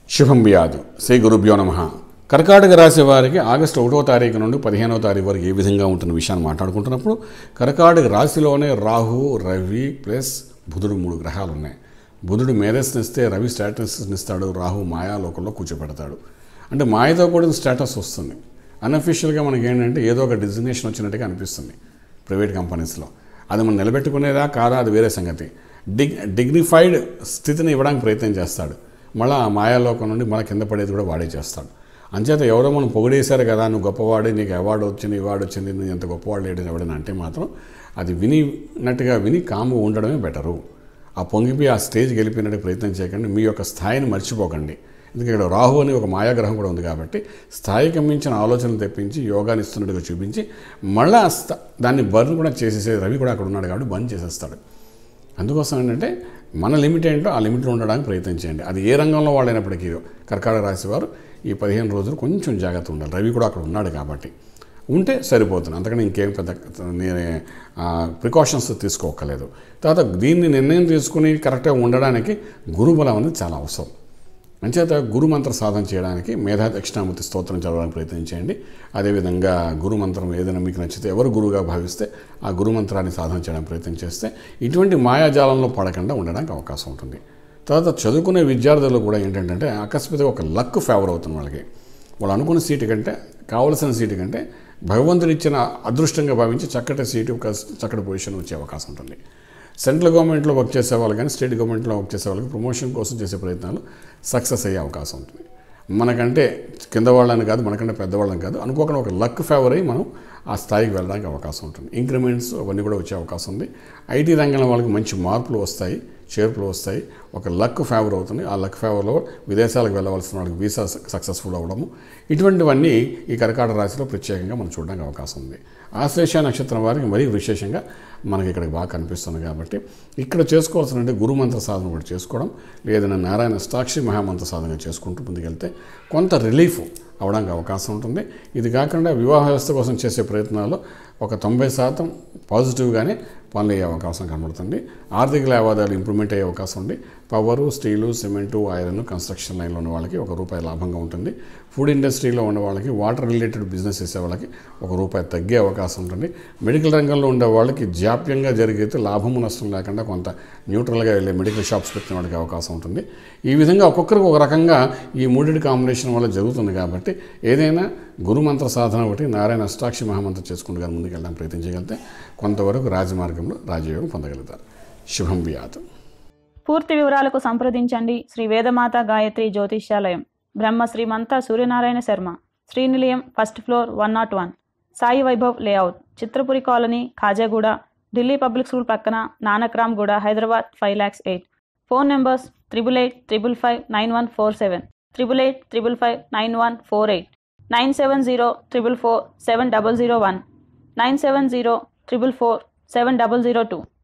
శుభం బియాదు శ్రీ గురుభ్యో నమ కర్కాటక రాశి వారికి ఆగస్టు ఒకటో తారీఖు నుండి పదిహేనో తారీఖు వరకు ఏ విధంగా ఉంటున్న విషయాన్ని మాట్లాడుకుంటున్నప్పుడు కర్కాటక రాశిలోనే రాహు రవి ప్లస్ బుధుడు మూడు గ్రహాలు ఉన్నాయి బుధుడు మేధస్నిస్తే రవి స్టేటస్ని ఇస్తాడు రాహు మాయాలోకంలో కూర్చోబెడతాడు అంటే మాయతో కూడిన స్టేటస్ వస్తుంది అన్అఫీషియల్గా మనకి ఏంటంటే ఏదో ఒక డిజిగ్నేషన్ వచ్చినట్టుగా అనిపిస్తుంది ప్రైవేట్ కంపెనీస్లో అది మనం నిలబెట్టుకునేదా కాదా అది వేరే సంగతి డిగ్ డిగ్నిఫైడ్ స్థితిని ఇవ్వడానికి ప్రయత్నం చేస్తాడు మళ్ళీ ఆ మాయాలోకం నుండి మన కింద పడేది కూడా వాడే చేస్తాడు అంచేత ఎవరో మనం పొగిడేశారు కదా నువ్వు గొప్పవాడే నీకు అవార్డు వచ్చింది ఇవార్డు వచ్చింది నువ్వు ఎంత గొప్పవాడు లేడు ఎవడని అంటే మాత్రం అది వినినట్టుగా విని కాము ఉండడమే బెటరు ఆ పొంగిపోయి ఆ స్టేజ్ గెలిపినట్టు ప్రయత్నం చేయకండి మీ యొక్క స్థాయిని మర్చిపోకండి ఎందుకంటే ఇక్కడ రాహు అని ఒక మాయాగ్రహం కూడా ఉంది కాబట్టి స్థాయికి మించిన ఆలోచనలు తెప్పించి యోగాని ఇస్తున్నట్టుగా చూపించి మళ్ళీ ఆ స్థా దాన్ని బర్న్ కూడా చేసేసే రవి కూడా అక్కడ ఉన్నాడు కాబట్టి బంద్ చేసేస్తాడు అందుకోసం ఏంటంటే మన లిమిట్ ఏంటో ఆ లిమిట్లో ఉండడానికి ప్రయత్నం చేయండి అది ఏ రంగంలో వాళ్ళైనప్పటికీ కర్కాటక రాశి వారు ఈ పదిహేను రోజులు కొంచెం జాగ్రత్త ఉండాలి రవి కూడా అక్కడ ఉన్నాడు కాబట్టి ఉంటే సరిపోతుంది అంతకని ఇంకేం పెద్ద నేను ప్రికాషన్స్ తీసుకోక్కర్లేదు తర్వాత దీన్ని నిర్ణయం తీసుకుని కరెక్ట్గా ఉండడానికి గురుబలం అనేది చాలా అవసరం అంచేత గురు మంత్ర సాధన చేయడానికి మేధా దక్షిణామూర్తి స్తోత్రం చదవడానికి ప్రయత్నం చేయండి అదేవిధంగా గురు మంత్రం ఏదైనా మీకు నచ్చితే ఎవరు గురువుగా భావిస్తే ఆ గురు మంత్రాన్ని సాధన చేయడానికి ప్రయత్నం చేస్తే ఇటువంటి మాయాజాలంలో పడకుండా ఉండడానికి అవకాశం ఉంటుంది తర్వాత చదువుకునే విద్యార్థులు కూడా ఏంటంటే అకస్మాత్తుగా ఒక లక్ ఫేవర్ అవుతుంది వాళ్ళకి వాళ్ళు అనుకున్న సీటు కంటే కావలసిన సీటు కంటే భగవంతుడు ఇచ్చిన అదృష్టంగా భావించి చక్కటి సీటు ఒక చక్కటి పొజిషన్ వచ్చే అవకాశం ఉంటుంది సెంట్రల్ గవర్నమెంట్లో వర్క్ చేసే వాళ్ళు కానీ స్టేట్ గవర్నమెంట్లో వర్క్ చేసే వాళ్ళకి ప్రమోషన్ కోసం చేసే ప్రయత్నాలు సక్సెస్ అయ్యే అవకాశం ఉంటుంది మనకంటే కింద వాళ్ళని కాదు మనకంటే పెద్దవాళ్ళని కాదు అనుకోకుండా ఒక లక్ ఫేవర్ అయ్యి మనం ఆ స్థాయికి వెళ్ళడానికి అవకాశం ఉంటుంది ఇంక్రిమెంట్స్ అవన్నీ కూడా వచ్చే అవకాశం ఉంది ఐటీ రంగంలో వాళ్ళకి మంచి మార్పులు వస్తాయి చేర్పులు వస్తాయి ఒక లక్ ఫేవర్ అవుతుంది ఆ లక్ ఫేవర్లో విదేశాలకు వెళ్ళవలసిన వాళ్ళకి వీసా సక్సెస్ఫుల్ అవ్వడము ఇటువంటివన్నీ ఈ కర్కాటక రాశిలో ప్రత్యేకంగా మనం చూడడానికి అవకాశం ఉంది ఆశ్లేష నక్షత్రం వారికి మరీ విశేషంగా మనకి ఇక్కడికి బాగా కనిపిస్తుంది కాబట్టి ఇక్కడ చేసుకోవాల్సిన గురుమంత్ర సాధన కూడా చేసుకోవడం లేదన్నా నారాయణ సాక్షి మహామంత్ర సాధన చేసుకుంటూ ముందుకెళ్తే కొంత రిలీఫ్ అవడానికి అవకాశం ఉంటుంది ఇది కాకుండా వివాహ వ్యవస్థ కోసం చేసే ప్రయత్నాల్లో ఒక తొంభై శాతం పాజిటివ్గానే పనులు అయ్యే అవకాశం కనబడుతుంది ఆర్థిక లావాదేవీలు ఇంప్రూవ్మెంట్ అయ్యే అవకాశం ఉంది power steel cement iron construction లైన్లో ఉన్న వాళ్ళకి ఒక రూపాయి లాభంగా ఉంటుంది ఫుడ్ ఇండస్ట్రీలో ఉన్న వాళ్ళకి వాటర్ రిలేటెడ్ బిజినెస్ చేసే వాళ్ళకి ఒక రూపాయి తగ్గే అవకాశం ఉంటుంది మెడికల్ రంగంలో ఉండే వాళ్ళకి జాప్యంగా జరిగితే లాభము నష్టం లేకుండా కొంత న్యూట్రల్గా వెళ్ళే మెడికల్ షాప్స్ పెట్టిన వాళ్ళకి అవకాశం ఉంటుంది ఈ విధంగా ఒక్కొక్కరికి ఒక రకంగా ఈ మూడింటి కాంబినేషన్ వల్ల జరుగుతుంది కాబట్టి ఏదైనా గురుమంత్ర సాధన ఒకటి నారాయణ అష్టాక్షి మహామంత్రం చేసుకుంటూ కానీ ముందుకు వెళ్ళడానికి ప్రయత్నం చేయగలిగితే కొంతవరకు రాజమార్గంలో రాజయోగం పొందగలుగుతారు శుభం బియాత్ పూర్తి వివరాలకు సంప్రదించండి Shri Vedamata Gayatri Jyotishyalayam Brahma Srimanta Suryanarayana Sharma Srinilayam first floor one naught one Sai Vaibhav layout Chitrapuri colony Khajaguda Delhi public school పక్కన Nanakramguda Hyderabad five lakhs eight phone numbers triple eight triple five nine one four seven triple eight triple five nine one four eight nine seven zero triple four seven double zero one nine seven zero triple four seven double zero two